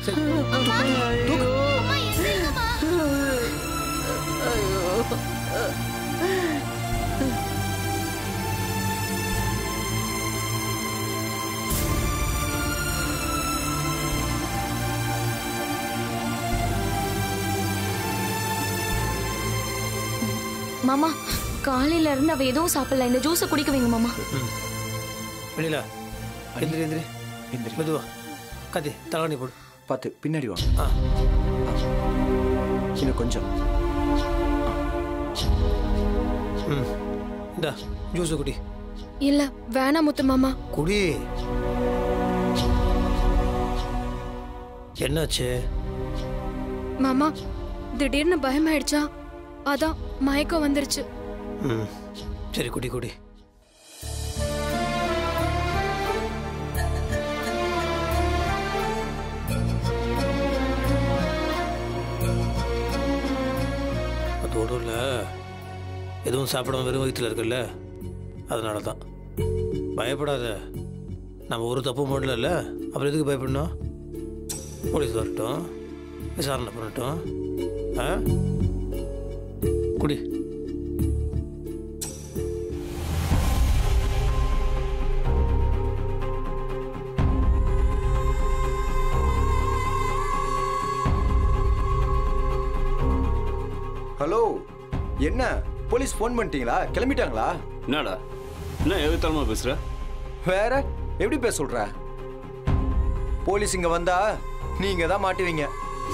சரி தூக்கு, தூக்கு. அம்மா எந்திரிங்கம்மா மாமா காலையில இருந்து அவ எதுவும் சாப்பிடல இந்த ஜூஸை குடிக்க வைங்க மாமா வெளியில எந்திரி எந்திரி எந்திரி மெதுவா கத்தி தலைவணி போடு பார்த்து பின்னாடி வா ஆ இன்னும் கொஞ்சம் ம் இந்தா ஜூஸை குடி இல்ல வேணாம் முத்து மாமா குடி என்னாச்சு மாமா திடீர்னு பயமாயிடுச்சா அதான் மயக்கம் வந்துருச்சு ம் சரி குடி குடி அதோடு இல்லை எதுவும் சாப்பிடாம வெறும் வயிற்றுல இருக்குல்ல அதனால தான் பயப்படாத நம்ம ஒரு தப்பு பண்ணல அப்புறம் எதுக்கு பயப்படணும் போலீஸ் வரட்டும் விசாரணை பண்ணட்டும் ஆ குடி ஹலோ என்ன போலீஸ் ஃபோன் பண்ணிட்டீங்களா கிளம்பிட்டாங்களா என்னடா என்ன எதிர்த்தரமா பேசுற வேற எப்படி பேச சொல்ற போலீஸ் இங்க வந்தா நீங்க தான் மாட்டுவீங்க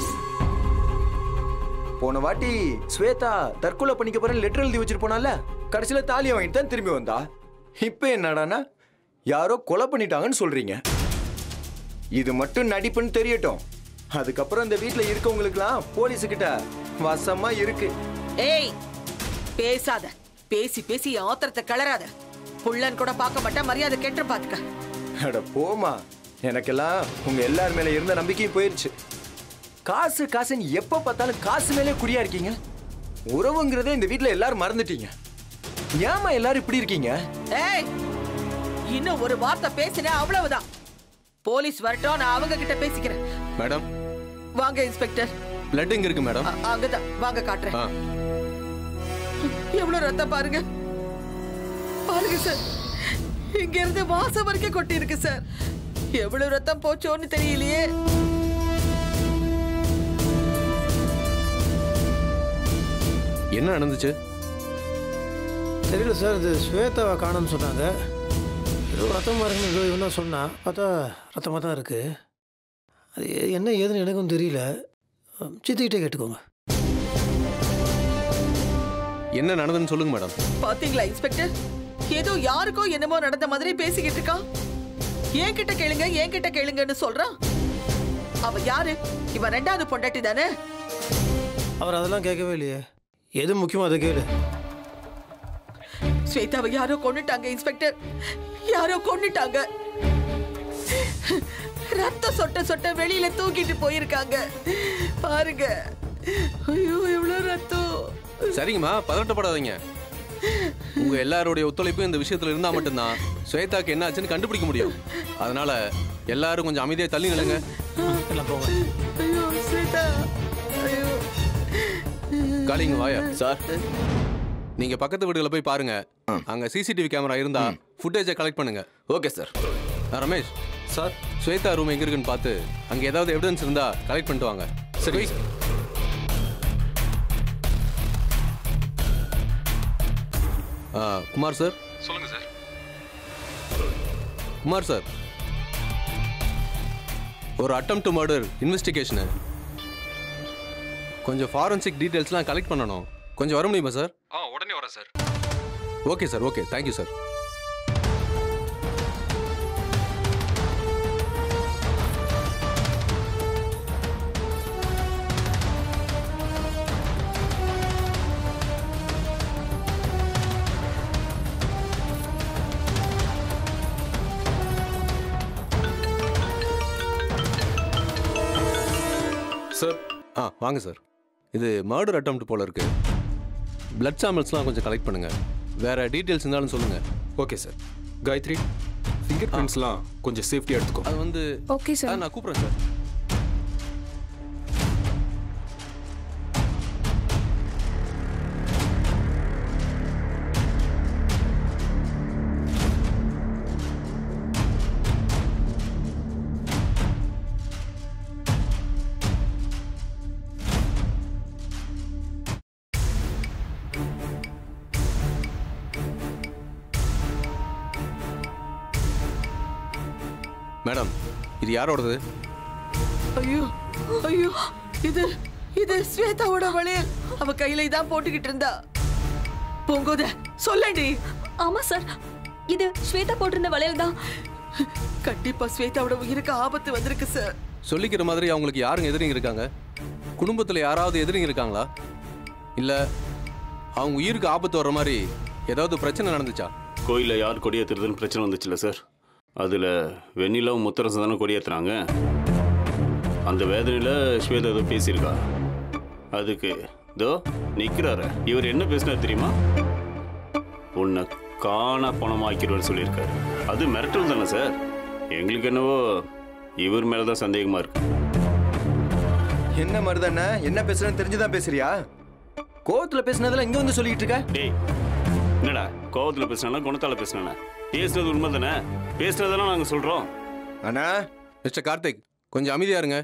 போன வாட்டி ஸ்வேதா தற்கொலை பண்ணிக்க போறேன் லெட்டர் எழுதி வச்சிட்டு போனால கடைசியில தாலியை வாங்கிட்டு தான் திரும்பி வந்தா இப்போ என்னடான்னா யாரோ கொலை பண்ணிட்டாங்கன்னு சொல்றீங்க இது மட்டும் நடிப்புன்னு தெரியட்டும் அதுக்கப்புறம் இந்த வீட்டில் இருக்கவங்களுக்குலாம் போலீஸுக்கிட்ட வசமா இருக்கு ஏய் பேசாத பேசி பேசி என் ஆத்திரத்தை கிளறாத புள்ளன் கூட பார்க்க மாட்டேன் மரியாதை கெட்டு பாத்துக்க அட போமா எனக்கெல்லாம் உங்க எல்லார் மேல இருந்த நம்பிக்கையும் போயிருச்சு காசு காசுன்னு எப்ப பார்த்தாலும் காசு மேலே குறியா இருக்கீங்க உறவுங்கிறதே இந்த வீட்ல எல்லாரும் மறந்துட்டீங்க ஏமா எல்லாரும் இப்படி இருக்கீங்க ஏய் இன்னும் ஒரு வார்த்தை பேசினேன் அவ்வளவுதான் போலீஸ் வரட்டும் நான் அவங்க கிட்ட பேசிக்கிறேன் மேடம் வாங்க இன்ஸ்பெக்டர் பிளட் எங்க இருக்கு மேடம் அ- அங்கதான் வாங்க காட்டுறேன் ஆ எவ்வளவு ரத்தம் பாருங்க பாருங்க சார் இங்க இருந்து வாசம் வரைக்கும் கொட்டி இருக்கு சார் எவ்வளவு ரத்தம் போச்சோன்னு தெரியலையே என்ன நடந்துச்சு தெரியல சார் இது ஸ்வேதாவை காணும்னு சொன்னாங்க ஏதோ ரத்தமாக இருக்குன்னு ஏதோ இவனா சொன்னா பார்த்தா ரத்தமாக தான் இருக்குது அது எ- என்ன ஏதுன்னு எனக்கும் தெரியல அஹ், சித்திக்கிட்டே கேட்டுக்கோங்க என்ன நடந்ததுன்னு சொல்லுங்க மேடம் பாத்தீங்களா இன்ஸ்பெக்டர் ஏதோ யாருக்கோ என்னமோ நடந்த மாதிரி பேசிக்கிட்டு இருக்கான் என்கிட்ட கேளுங்க என்கிட்ட கேளுங்கன்னு சொல்றான் அவ யாரு இவன் ரெண்டாவது பொண்டாட்டி தானே அவர் அதெல்லாம் கேட்கவே இல்லையே எது முக்கியமோ அதை கேளு ஸ்வேதாவை யாரோ கொன்னுட்டாங்க இன்ஸ்பெக்டர் யாரோ கொன்னுட்டாங்க ரத்த சொட்ட சொட்ட வெளியில தூக்கிட்டு போயிருக்காங்க பாருங்க ஐயோ எவ்வளவு ரத்தம் சரிங்கம்மா பதட்டப்படாதீங்க உங்க எல்லாருடைய ஒத்துழைப்பும் இந்த விஷயத்துல இருந்தா மட்டும்தான் ஸ்வேதாக்கு என்ன ஆச்சுன்னு கண்டுபிடிக்க முடியும் அதனால எல்லாரும் கொஞ்சம் அமைதியா தள்ளி நில்லுங்க எல்லாம் போங்க ஐயோ ஸ்வேதா ஐயோ காளிங்க வாயா சார் நீங்க பக்கத்து வீடுகளை போய் பாருங்க அங்க சிசிடிவி கேமரா இருந்தா ஃபுட்டேஜை கலெக்ட் பண்ணுங்க ஓகே சார் ஆ, ரமேஷ் சார் ஸ்வேதா ரூம் எங்க இருக்குன்னு பார்த்து அங்க ஏதாவது எவிடன்ஸ் இருந்தா கலெக்ட் பண்ணிட்டு வாங்க சரி ஆ, குமார் சார் சொல்லுங்க சார் குமார் சார் ஒரு அட்டம் டு மர்டர் இன்வெஸ்டிகேஷனு கொஞ்சம் ஃபாரன்சிக் டீட்டெயில்ஸ்லாம் கலெக்ட் பண்ணணும் கொஞ்சம் வர முடியுமா சார் ஆ உடனே வரேன் sir okay sir okay thank you sir sir ஆ வாங்க சார் இது மர்டர் அட்டம் போல இருக்கு பிளட் சாம்பிள்ஸ்லாம் கொஞ்சம் கலெக்ட் பண்ணுங்க வேற டீட்டெயில்ஸ் இருந்தாலும் சொல்லுங்க ஓகே சார் காயத்ரி ஃபிங்கர் பிரிண்ட்ஸ்லாம் கொஞ்சம் சேஃப்டியாக எடுத்துக்கோ அது வந்து ஓகே ஆ, சார் நான் கூப்பிட்றேன் சார் மேடம் இது யாரோடது ஐயோ ஐயோ இது இது ஸ்வேதாவோட வளையல் அவ கையில இதான் போட்டுக்கிட்டு இருந்தா பொங்கோத சொல்லண்டி ஆமா சார் இது ஸ்வேதா போட்டிருந்த வளையல் தான் கண்டிப்பா ஸ்வேதாவோட உயிருக்கு ஆபத்து வந்திருக்கு சார் சொல்லிக்கிற மாதிரி அவங்களுக்கு யாருங்க எதிரிங்க இருக்காங்க குடும்பத்தில் யாராவது எதிரிங்க இருக்காங்களா இல்லை அவங்க உயிருக்கு ஆபத்து வர்ற மாதிரி ஏதாவது பிரச்சனை நடந்துச்சா கோயிலில் யார் கொடியேற்றுறதுன்னு பிரச்சனை வந்துச்சுல்ல சார் அதில் வெண்ணிலாவும் முத்தரசு தானே கொடியேற்றுனாங்க அந்த வேதனையில் ஸ்வேதா ஏதோ பேசியிருக்கா அதுக்கு இதோ நிற்கிறாரு இவர் என்ன பேசினார் தெரியுமா உன்னை காண பணமாக்கிடுவேன்னு சொல்லியிருக்காரு அது மிரட்டல் தானே சார் எங்களுக்கு என்னவோ இவர் மேலே தான் சந்தேகமாக இருக்கு என்ன மருதண்ண என்ன பேசுறேன்னு தெரிஞ்சுதான் பேசுறியா கோவத்துல பேசுனதெல்லாம் இங்க வந்து சொல்லிட்டு இருக்க டேய் என்னடா கோவத்தில் பேசினா குணத்தால் பேசினா பேசுனது உண்மை தானே பேசுனதெல்லாம் நாங்கள் சொல்கிறோம் அண்ணா மிஸ்டர் கார்த்திக் கொஞ்சம் அமைதியா இருங்க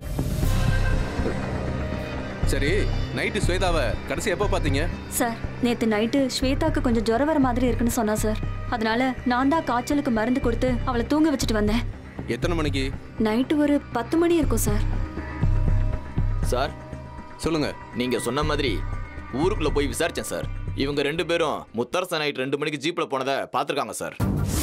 சரி நைட்டு ஸ்வேதாவை கடைசி எப்போ பார்த்தீங்க சார் நேத்து நைட்டு ஸ்வேதாக்கு கொஞ்சம் ஜுரம் வர மாதிரி இருக்குன்னு சொன்னா சார் அதனால நான் தான் காய்ச்சலுக்கு மருந்து கொடுத்து அவளை தூங்க வச்சுட்டு வந்தேன் எத்தனை மணிக்கு நைட்டு ஒரு பத்து மணி இருக்கும் சார் சார் சொல்லுங்க நீங்க சொன்ன மாதிரி ஊருக்குள்ள போய் விசாரிச்சேன் சார் இவங்க ரெண்டு பேரும் முத்தரசன் நைட் ரெண்டு மணிக்கு ஜீப்ல போனதை பார்த்துருக்காங்க சார்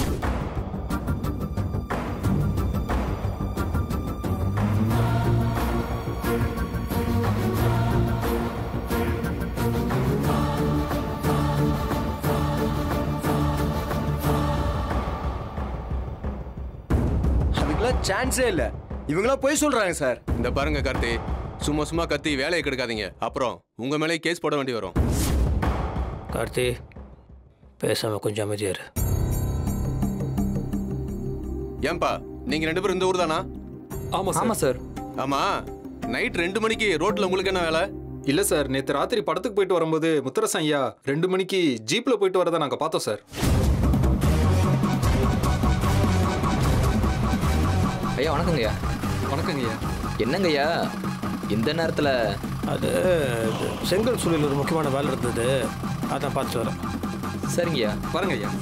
அதுக்கெல்லாம் சான்ஸே இல்ல இவங்களாம் போய் சொல்றாங்க சார் இந்த பாருங்க கார்த்தி சும்மா சும்மா கத்தி வேலையை கெடுக்காதீங்க அப்புறம் உங்க மேலே கேஸ் போட வேண்டி வரும் கார்த்தி பேசாமல் கொஞ்சம் அமைதியா இரு ஏன்பா நீங்க ரெண்டு பேரும் இந்த ஊர் தானா ஆமாம் சார் ஆமாம் சார் ஆமா நைட் ரெண்டு மணிக்கு ரோட்ல உங்களுக்கு என்ன வேலை இல்லை சார் நேற்று ராத்திரி படத்துக்கு போயிட்டு வரும்போது முத்தரசன் ஐயா ரெண்டு மணிக்கு ஜீப்பில் போயிட்டு வரதை நாங்கள் பார்த்தோம் சார் ஐயா வணக்கங்க ஐயா வணக்கங்க ஐயா என்னங்க ஐயா இந்த நேரத்தில் அது இது செங்கல் சூழல் ஒரு முக்கியமான வேலை இருந்தது அதான் பார்த்துட்டு வரேன் சரிங்க ஐயா வரங்க ஐயா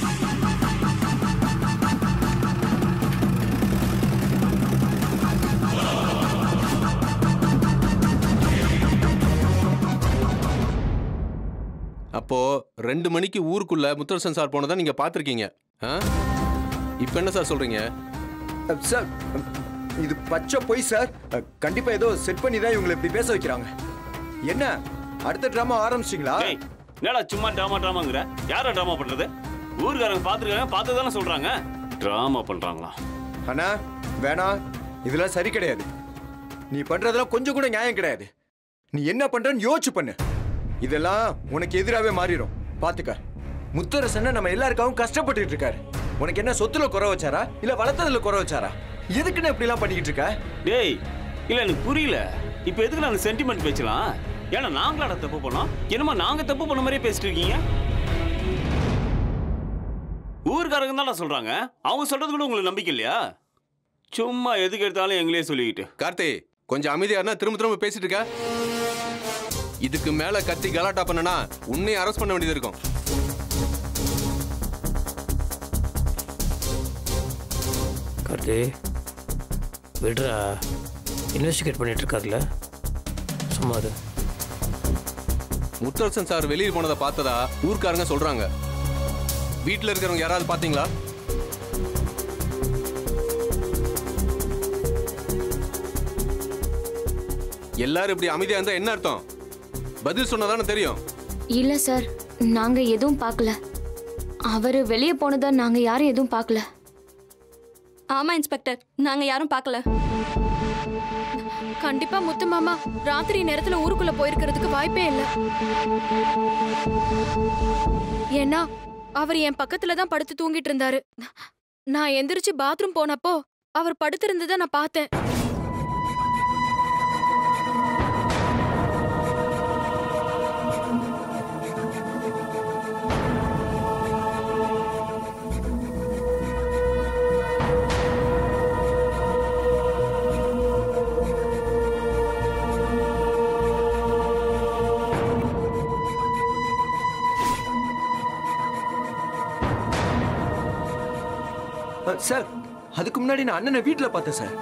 அப்போ ரெண்டு மணிக்கு ஊருக்குள்ள முத்தரசன் சார் போனதை நீங்க பார்த்துருக்கீங்க ஆ இப்போ என்ன சார் சொல்றீங்க அஹ், சார் அஹ், இது பச்சை பொய் சார் அஹ், கண்டிப்பா ஏதோ செட் பண்ணி தான் இவங்களை இப்படி பேச வைக்கிறாங்க என்ன அடுத்த ட்ராமா ஆரம்பிச்சிங்களா டேய் என்னடா சும்மா ட்ராமா ட்ராமாங்கிற யாரா ட்ராமா பண்ணுறது ஊருக்காரங்க பார்த்துருக்காங்க பார்த்து தானே சொல்கிறாங்க ட்ராமா பண்ணுறாங்களா அண்ணா வேணாம் இதெல்லாம் சரி கிடையாது நீ பண்றதெல்லாம் கொஞ்சம் கூட நியாயம் கிடையாது நீ என்ன பண்றன்னு யோசிச்சு பண்ணு இதெல்லாம் உனக்கு எதிராகவே மாறிடும் பாத்துக்க முத்தரசன் நம்ம எல்லாருக்காகவும் கஷ்டப்பட்டுட்டு இருக்காரு உனக்கு என்ன சொத்துல குறை வச்சாரா இல்ல வளர்த்ததுல குறை வச்சாரா எதுக்குன்னு இப்படி எல்லாம் பண்ணிக்கிட்டு இருக்க டேய் இல்லை எனக்கு புரியல இப்போ எதுக்கு நான் சென்டிமெண்ட் பேசலாம் ஏன்னா நாங்களாட தப்பு பண்ணோம் என்னமோ நாங்கள் தப்பு பண்ண மாதிரியே பேசிட்டு இருக்கீங்க ஊருக்காரங்க தான் சொல்கிறாங்க அவங்க சொல்கிறது கூட உங்களுக்கு நம்பிக்கை இல்லையா சும்மா எதுக்கு எடுத்தாலும் எங்களே சொல்லிக்கிட்டு கார்த்தி கொஞ்சம் அமைதியா இருந்தா திரும்ப திரும்ப பேசிட்டு இருக்க இதுக்கு மேல கத்தி கலாட்டா பண்ணனா உன்னையும் அரெஸ்ட் பண்ண வேண்டியது இருக்கும் கார்த்தி விடுறா இன்வெஸ்டிகேட் பண்ணிட்டு இருக்காருல்ல சும்மா அது முத்தரசன் சார் வெளியே போனதை பார்த்ததா ஊர்க்காரங்க சொல்றாங்க வீட்டில் இருக்கிறவங்க யாராவது பார்த்தீங்களா எல்லாரும் இப்படி அமைதியா இருந்தா என்ன அர்த்தம் பதில் சொன்னதானே தெரியும் இல்ல சார் நாங்க எதுவும் பார்க்கல அவரு வெளியே போனதை நாங்க யாரும் எதுவும் பார்க்கல ஆமா இன்ஸ்பெக்டர் நாங்க யாரும் பார்க்கல கண்டிப்பா முத்து மாமா ராத்திரி நேரத்துல ஊருக்குள்ள போயிருக்கிறதுக்கு வாய்ப்பே இல்ல ஏன்னா அவர் என் பக்கத்துல தான் படுத்து தூங்கிட்டு இருந்தாரு நான் எந்திரிச்சு பாத்ரூம் போனப்போ அவர் படுத்திருந்ததை நான் பார்த்தேன் அஹ், சார் அதுக்கு முன்னாடி நான் அண்ணனை வீட்டில் பார்த்தேன் சார்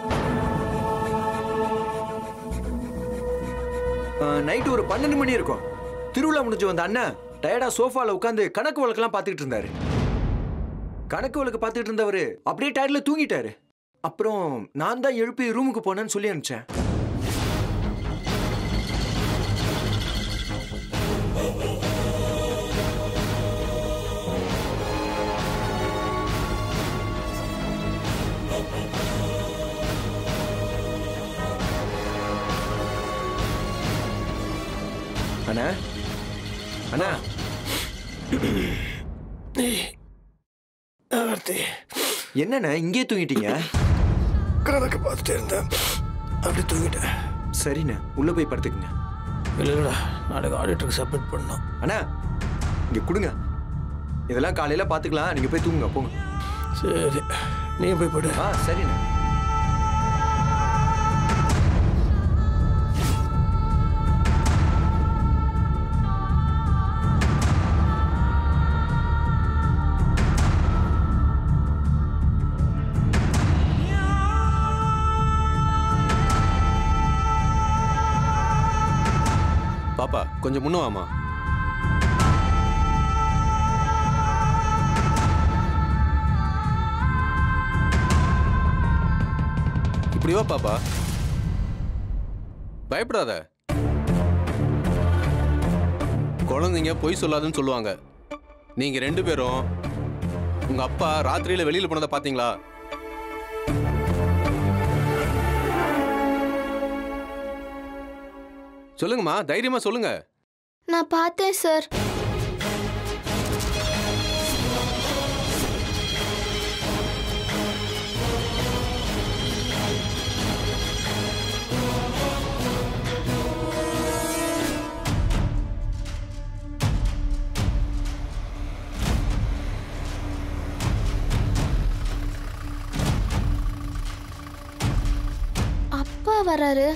நைட்டு ஒரு பன்னெண்டு மணி இருக்கும் திருவிழா முடிஞ்சு வந்த அண்ணன் டயர்டா சோஃபால உட்காந்து கணக்கு வழக்கெல்லாம் பார்த்துக்கிட்டு இருந்தாரு கணக்கு வழக்கு பார்த்துக்கிட்டு இருந்தவர் அப்படியே டயர்ல தூங்கிட்டாரு அப்புறம் நான் தான் எழுப்பி ரூமுக்கு போனேன்னு சொல்லி அனுப்பிச்சேன் அண்ணா அண்ணா ஆர்த்தி என்னண்ணா இங்கே தூங்கிட்டீங்க கணக்கு பார்த்துட்டே இருந்தேன் அப்படி தூங்கிட்டேன் சரிண்ணே உள்ள போய் படுத்துக்குங்க இல்லை இல்லைடா நாளைக்கு ஆடிட்டருக்கு சப்மிட் பண்ணோம் அண்ணா இங்க கொடுங்க இதெல்லாம் காலையில பாத்துக்கலாம் நீங்க போய் தூங்குங்க போங்க சரி நீ போய் படு ஆ சரிண்ணே பாப்பா கொஞ்சம் முன்ன வாமா இப்படி வா பாப்பா பயப்படாத குழந்தைங்க பொய் சொல்லாதுன்னு சொல்லுவாங்க நீங்க ரெண்டு பேரும் உங்க அப்பா ராத்திரியில வெளியில போனதை பாத்தீங்களா சொல்லுங்கம்மா தைரியமா சொல்லுங்க நான் பார்த்தேன் சார் அப்பா வராரு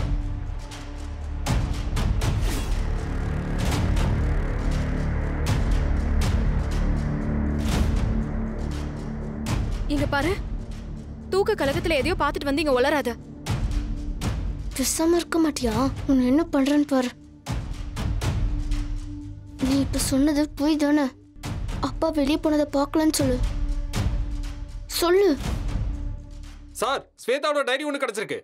இங்க பாரு தூக்க கலகத்துல எதையோ பார்த்துட்டு வந்து இங்க உளராத பேசாம இருக்க மாட்டியா உன்னை என்ன பண்றேன்னு பாரு நீ இப்ப சொன்னது போய் தானே அப்பா வெளியே போனதை பார்க்கலன்னு சொல்லு சொல்லு சார் ஸ்வேதாவோட டைரி ஒன்று கிடைச்சிருக்கு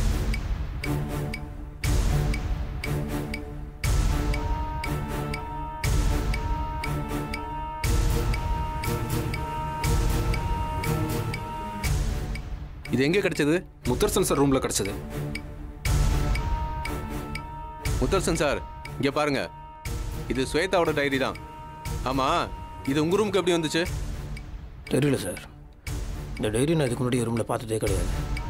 இது எங்க கிடைச்சது முத்தரசன் சார் ரூம்ல கிடைச்சது முத்தரசன் சார் இங்க பாருங்க இது ஸ்வேதாவோட டைரி தான் ஆமா இது உங்க ரூமுக்கு எப்படி வந்துச்சு தெரியல சார் இந்த டைரி நான் இதுக்கு முன்னாடி ரூமில் பார்த்ததே கிடையாது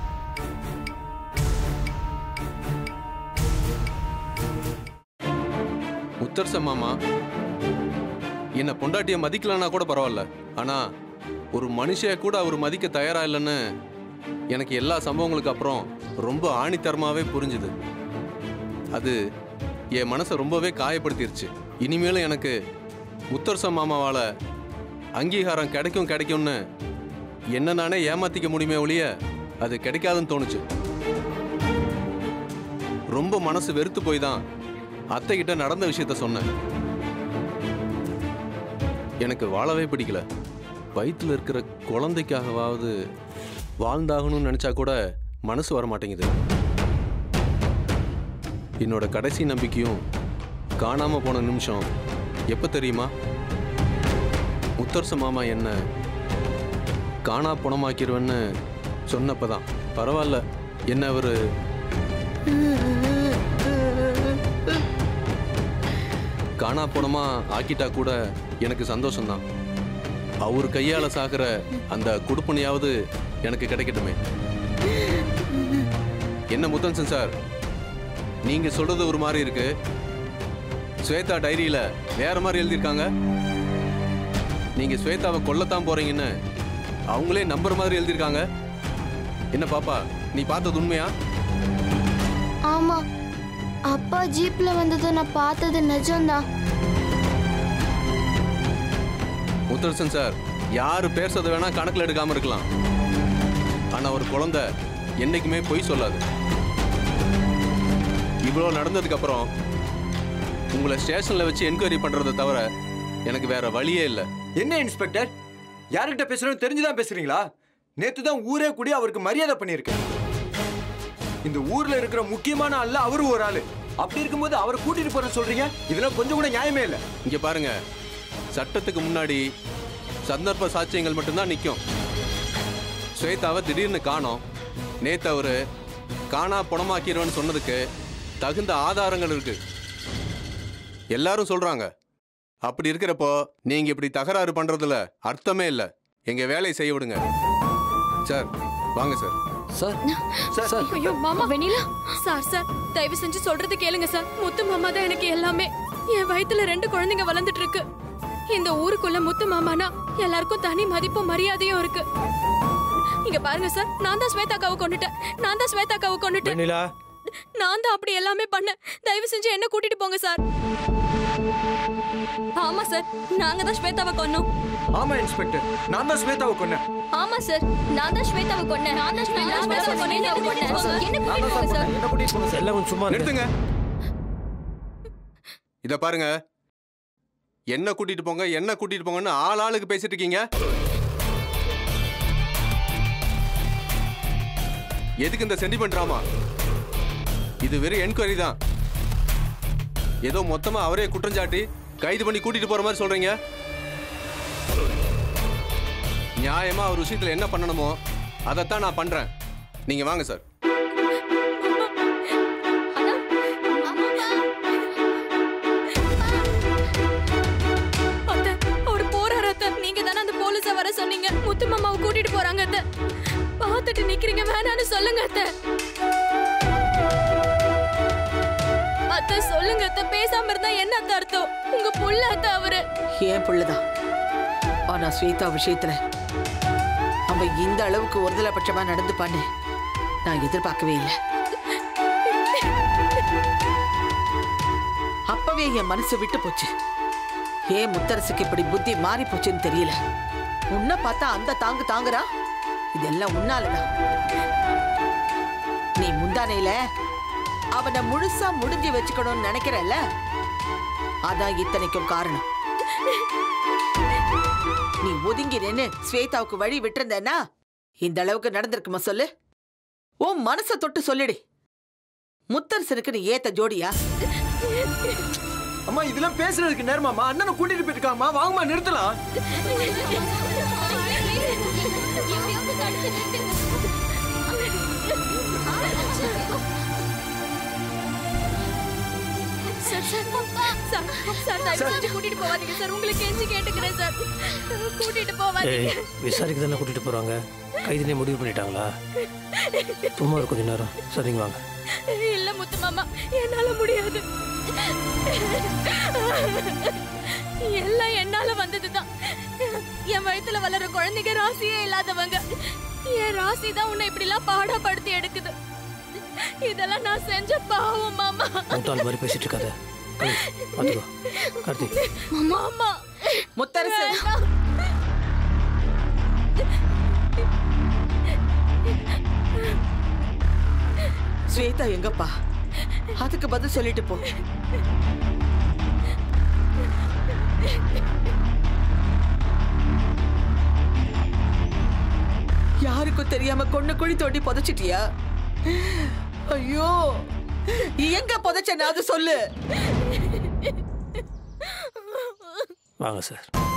முத்தரசன் மாமா என்ன பொண்டாட்டிய மதிக்கலன்னா கூட பரவாயில்ல ஆனா ஒரு மனுஷிய கூட அவர் மதிக்க தயாரா இல்லைன்னு எனக்கு எல்லா சம்பவங்களுக்கு அப்புறம் ரொம்ப ஆணித்தரமாவே புரிஞ்சுது அது என் மனசை ரொம்பவே காயப்படுத்திருச்சு இனிமேலும் எனக்கு முத்தரசன் மாமாவால அங்கீகாரம் கிடைக்கும் கிடைக்கும்னு என்ன நானே ஏமாத்திக்க முடியுமே ஒழிய அது கிடைக்காதுன்னு தோணுச்சு ரொம்ப மனசு வெறுத்து போய் தான் அத்தை கிட்ட நடந்த விஷயத்த சொன்னேன் எனக்கு வாழவே பிடிக்கல வயிற்றுல இருக்கிற குழந்தைக்காகவாவது வாழ்ந்தாகணும்னு நினைச்சா கூட மனசு வர மாட்டேங்குது என்னோட கடைசி நம்பிக்கையும் காணாம போன நிமிஷம் எப்ப தெரியுமா முத்தரச மாமா என்ன காணா பணமாக்கிடுவேன்னு சொன்னப்பதான் பரவாயில்ல என்ன அவரு காணா பணமா ஆக்கிட்டா கூட எனக்கு சந்தோஷம்தான் அவர் கையால சாகிற அந்த குடுப்பனையாவது எனக்கு கிடைக்கட்டுமே என்ன முத்தன்சன் சார் நீங்க சொல்றது ஒரு மாதிரி இருக்கு ஸ்வேதா டைரியில வேற மாதிரி எழுதியிருக்காங்க நீங்க ஸ்வேதாவை கொல்லத்தான் போறீங்கன்னு அவங்களே நம்புற மாதிரி எழுதியிருக்காங்க என்ன பாப்பா நீ பார்த்தது உண்மையா ஆமா அப்பா ஜீப்ல வந்ததை நான் பார்த்தது நிஜம்தான் முத்தரசன் சார் யாரு பேசுறது வேணா கணக்குல எடுக்காம இருக்கலாம் ஆனா ஒரு குழந்தை என்னைக்குமே பொய் சொல்லாது இவ்வளோ நடந்ததுக்கு அப்புறம் உங்களை ஸ்டேஷன்ல வச்சு என்கொயரி பண்றதை தவிர எனக்கு வேற வழியே இல்லை என்ன இன்ஸ்பெக்டர் யார்கிட்ட பேசுறோம் தெரிஞ்சுதான் பேசுறீங்களா நேத்து தான் ஊரே கூடி அவருக்கு மரியாதை பண்ணியிருக்கேன் இந்த ஊர்ல இருக்கிற முக்கியமான ஆள்ல அவரு ஒரு ஆளு அப்படி இருக்கும்போது அவரை கூட்டிட்டு போறேன்னு சொல்றீங்க இதெல்லாம் கொஞ்சம் கூட நியாயமே இல்லை இங்க பாருங்க சட்டத்துக்கு முன்னாடி சந்தர்ப்ப சாட்சியங்கள் மட்டும்தான் நிற்கும் ஸ்வேதாவை திடீர்னு காணோம் நேத்து அவரு காணா பணமாக்கிறோன்னு சொன்னதுக்கு தகுந்த ஆதாரங்கள் இருக்கு எல்லாரும் சொல்றாங்க அப்படி இருக்கிறப்போ நீங்க இப்படி தகராறு பண்றதுல அர்த்தமே இல்லை எங்க வேலையை செய்ய விடுங்க சார் வாங்க சார் சார் சார் ஐயோ மாமா வெண்ணிலா சார் சார் தயவு செஞ்சு சொல்றது கேளுங்க சார் முத்து மாமா தான் எனக்கு எல்லாமே என் வயித்துல ரெண்டு குழந்தைங்க வளர்ந்துட்டு இருக்கு இந்த ஊருக்குள்ள முத்து மாமானா எல்லாருக்கும் தனி மதிப்பும் மரியாதையும் இருக்கு இங்க பாருங்க சார் நான் தான் ஸ்வேதாக்காவை கொண்டுட்டேன் நான் தான் ஸ்வேதாக்காவை கொண்டுட்டேன் வெண்ணிலா நான் தான் அப்படி எல்லாமே பண்ணேன் தயவு செஞ்சு என்ன கூட்டிட்டு போங்க சார் ஆமா சார் நாங்க தான் ஸ்வேதாவை கொன்னோம் ஆமா இன்ஸ்பெக்டர் நான் தான் ஸ்வேதாவை கொன்னேன் ஆமா சார் நான் தான் ஸ்வேதாவை கொன்னேன் நான் தான் ஸ்வேதாவை கொன்னேன் என்ன கூட்டிட்டு போங்க என்ன கூட்டிட்டு போங்க சார் என்ன கூட்டிட்டு போங்க சார் எல்லாம் கொஞ்சம் சும்மா இருங்க. நிறுத்துங்க இத பாருங்க என்ன கூட்டிட்டு போங்க என்ன கூட்டிட்டு போங்கன்னு ஆள் ஆளுக்கு பேசிட்டு இருக்கீங்க எதுக்கு இந்த சென்டிமெண்ட் ட்ராமா இது வெறும் என்கொயரி தான் ஏதோ மொத்தமா அவரே குற்றஞ்சாட்டி கைது பண்ணி கூட்டிட்டு போற மாதிரி சொல்றீங்க நியாயமா அவர் விஷயத்துல என்ன பண்ணணுமோ அதைத்தான் நான் பண்றேன் நீங்க வாங்க சார் அத்தை அவர் போறாரு அத்தை நீங்க தானே அந்த போலீஸ வர சொன்னீங்க முத்து மாமாவை கூட்டிட்டு போறாங்க அத்தை பார்த்துட்டு நிக்கிறீங்க வேணான்னு சொல்லுங்க அத்தை அத்தை சொல்லுங்க அத்தை பேசாம இருந்தா என்ன அத்தை அர்த்தம் உங்க புள்ள அத்தை அவரு ஏன் புள்ளதான் ஆனா ஸ்வேதா விஷயத்துல அவன் இந்த அளவுக்கு ஒருதலை பட்சமா நடந்துப்பான்னு நான் எதிர்பார்க்கவே இல்லை அப்பவே என் மனசு விட்டு போச்சு ஏன் முத்தரசுக்கு இப்படி புத்தி மாறி போச்சுன்னு தெரியல உன்னை பார்த்தா அந்த தாங்கு தாங்குறா இதெல்லாம் உன்னாலதான் நீ முந்தானையில அவனை முழுசா முடிஞ்சு வச்சுக்கணும்னு நினைக்கிறல்ல அதான் இத்தனைக்கும் காரணம் நீ ஒதுங்கி நின்னு ஸ்வேதாவுக்கு வழி விட்டிருந்தேன்னா இந்த அளவுக்கு நடந்திருக்குமா சொல்லு உன் மனச தொட்டு சொல்லிடு முத்தரசனுக்கு நீ ஏத்த ஜோடியா அம்மா இதெல்லாம் பேசுறதுக்கு நேரமாமா அண்ணனை கூட்டிட்டு போயிருக்காமா வாங்கம்மா நிறுத்தலாம் சார் சார் சார் சார் தயவு செஞ்சு கூட்டிட்டு போவாதீங்க சார் உங்களுக்கு கெஞ்சி கேட்டுக்கிறேன் சார் கூட்டிட்டு போவாதீங்க ஏய் விசாரிக்க தானே கூட்டிட்டு போறாங்க கைதிலே முடிவு பண்ணிட்டாங்களா சும்மா இரு கொஞ்ச நேரம் சரிங்க வாங்க இல்ல முத்து மாமா என்னால முடியாது எல்லாம் என்னால வந்ததுதான் என் வயித்துல வளர குழந்தைங்க ராசியே இல்லாதவங்க என் ராசி தான் உன்னை இப்படி எல்லாம் பாடப்படுத்தி எடுக்குது இதெல்லாம் நான் செஞ்ச பாவம் மாமா மூத்தாள் மாதிரி பேசிட்டு இருக்காத களி, பாத்துக்கோ கார்த்திக் மாமா முத்தரசு வேண்டாம். ஸ்வேதா எங்கப்பா அதுக்கு பதில் சொல்லிட்டு போ யாருக்கும் தெரியாம கொண்டு குழி தோண்டி புதைச்சிட்டியா ஐயோ எங்க புதைச்சேன்னு அது சொல்லு வாங்க சார்